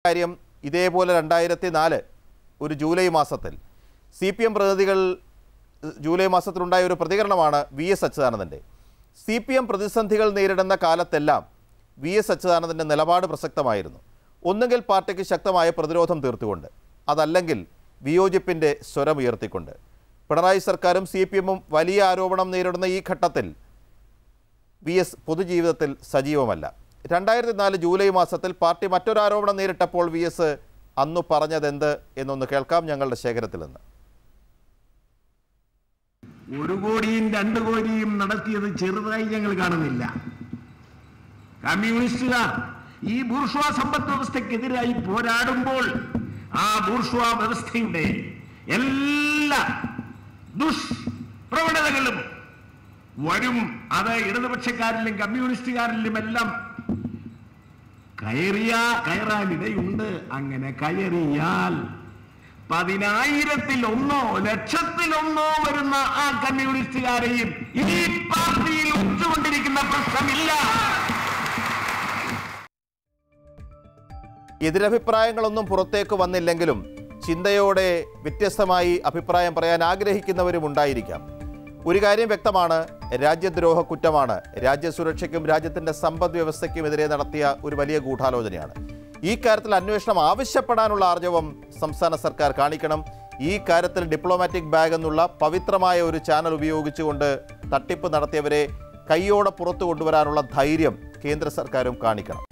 കാര്യം ഇതേപോലെ രണ്ടായിരത്തി നാല് ഒരു ജൂലൈ മാസത്തിൽ സി പി എം പ്രതിനിധികൾ ജൂലൈ മാസത്തിലുണ്ടായ ഒരു പ്രതികരണമാണ് വി എസ് അച്യുതാനന്ദൻ്റെ സി പി എം പ്രതിസന്ധികൾ നേരിടുന്ന കാലത്തെല്ലാം വി എസ് അച്യുതാനന്ദൻ്റെ നിലപാട് പ്രസക്തമായിരുന്നു ഒന്നുകിൽ പാർട്ടിക്ക് ശക്തമായ പ്രതിരോധം തീർത്തുകൊണ്ട് അതല്ലെങ്കിൽ വിയോജിപ്പിൻ്റെ സ്വരമുയർത്തിക്കൊണ്ട് പിണറായി സർക്കാരും സി പി എമ്മും വലിയ ആരോപണം നേരിടുന്ന ഈ ഘട്ടത്തിൽ വി എസ് പൊതുജീവിതത്തിൽ സജീവമല്ല രണ്ടായിരത്തി നാല് ജൂലൈ മാസത്തിൽ പാർട്ടി മറ്റൊരു ആരോപണം നേരിട്ടപ്പോൾ വി എസ് അന്നു പറഞ്ഞതെന്ത് എന്നൊന്ന് കേൾക്കാം ഞങ്ങളുടെ ശേഖരത്തിൽ നിന്ന് ഒരു കോടിയും രണ്ടു കോടിയും നടത്തിയത് ചെറുതായി ഞങ്ങൾ കാണുന്നില്ല കമ്മ്യൂണിസ്റ്റുകാർ ഈ ബൂർഷ്വാ സമ്പദ് വ്യവസ്ഥക്കെതിരായി പോരാടുമ്പോൾ ആ ബൂർഷ്വാ വ്യവസ്ഥയുടെ എല്ലാ ദുഷ്പ്രവണതകളും വരും അത് ഇടതുപക്ഷക്കാരിലും കമ്മ്യൂണിസ്റ്റുകാരിലും എല്ലാം കയറിയ കയറാനിടയുണ്ട് അങ്ങനെ കയറിയാൽ പതിനായിരത്തിൽ ഒന്നോ ലക്ഷത്തിൽ ഒന്നോ വരുന്ന ആ കമ്മ്യൂണിസ്റ്റുകാരെയും ഈ പാർട്ടിയിൽ ഉച്ചുകൊണ്ടിരിക്കുന്ന പ്രശ്നമില്ല എതിരഭിപ്രായങ്ങളൊന്നും പുറത്തേക്ക് വന്നില്ലെങ്കിലും ചിന്തയോടെ വ്യത്യസ്തമായി അഭിപ്രായം പറയാൻ ആഗ്രഹിക്കുന്നവരും ഉണ്ടായിരിക്കാം ഒരു കാര്യം വ്യക്തമാണ് രാജ്യദ്രോഹ കുറ്റമാണ് രാജ്യസുരക്ഷയ്ക്കും രാജ്യത്തിൻ്റെ സമ്പദ് വ്യവസ്ഥയ്ക്കുമെതിരെ നടത്തിയ ഒരു വലിയ ഗൂഢാലോചനയാണ് ഈ കാര്യത്തിൽ അന്വേഷണം ആവശ്യപ്പെടാനുള്ള ആർജവം സംസ്ഥാന സർക്കാർ കാണിക്കണം ഈ കാര്യത്തിൽ ഡിപ്ലോമാറ്റിക് ബാഗ് എന്നുള്ള പവിത്രമായ ഒരു ചാനൽ ഉപയോഗിച്ചുകൊണ്ട് തട്ടിപ്പ് നടത്തിയവരെ കൈയോടെ പുറത്തു കൊണ്ടുവരാനുള്ള ധൈര്യം കേന്ദ്ര സർക്കാരും കാണിക്കണം